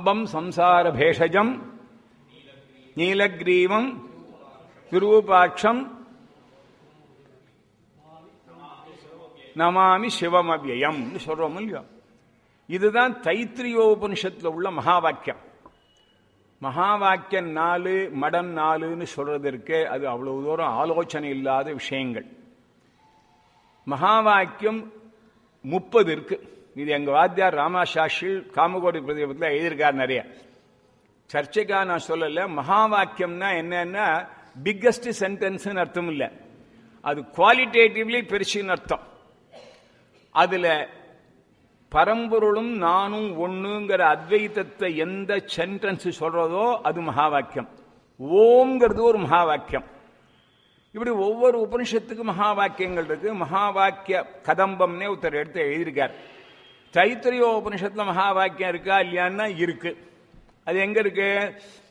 சாம்பம் சம்சார பேஷஜம் நீலக்ரீவம் விரூபாட்சம் நமாமி சிவமவ்யயம் சொல்றோம் இல்லையோ இதுதான் தைத்திரியோபனிஷத்துல உள்ள மகா வாக்கியம் மகா வாக்கியம் நாலு மடம் நாலுன்னு சொல்றதற்கு அது அவ்வளவு தூரம் ஆலோசனை இல்லாத விஷயங்கள் மகா வாக்கியம் முப்பது இருக்கு இது எங்க வாத்தியார் ராமாசாஷில் காமகோடி பிரதீபத்தில் எழுதியிருக்கார் நிறைய சர்ச்சைக்காக நான் சொல்லல மகா வாக்கியம்னா என்னன்னா பிக்கஸ்ட் சென்டென்ஸ் அர்த்தம் இல்லை அது குவாலிட்டேட்டிவ்லி பெருசுன்னு அர்த்தம் அதுல பரம்பொருளும் நானும் ஒண்ணுங்கிற அத்வைத்தத்தை எந்த சென்டென்ஸ் சொல்றதோ அது மகா வாக்கியம் ஓம்ங்கிறது ஒரு மகா வாக்கியம் இப்படி ஒவ்வொரு உபனிஷத்துக்கு மகா வாக்கியங்கள் இருக்கு மகா வாக்கிய கதம்பம்னே ஒருத்தர் எடுத்து எழுதியிருக்கார் தைத்திரிய உபனிஷத்துல மகா வாக்கியம் இருக்கா இல்லையான்னா இருக்கு அது எங்க இருக்கு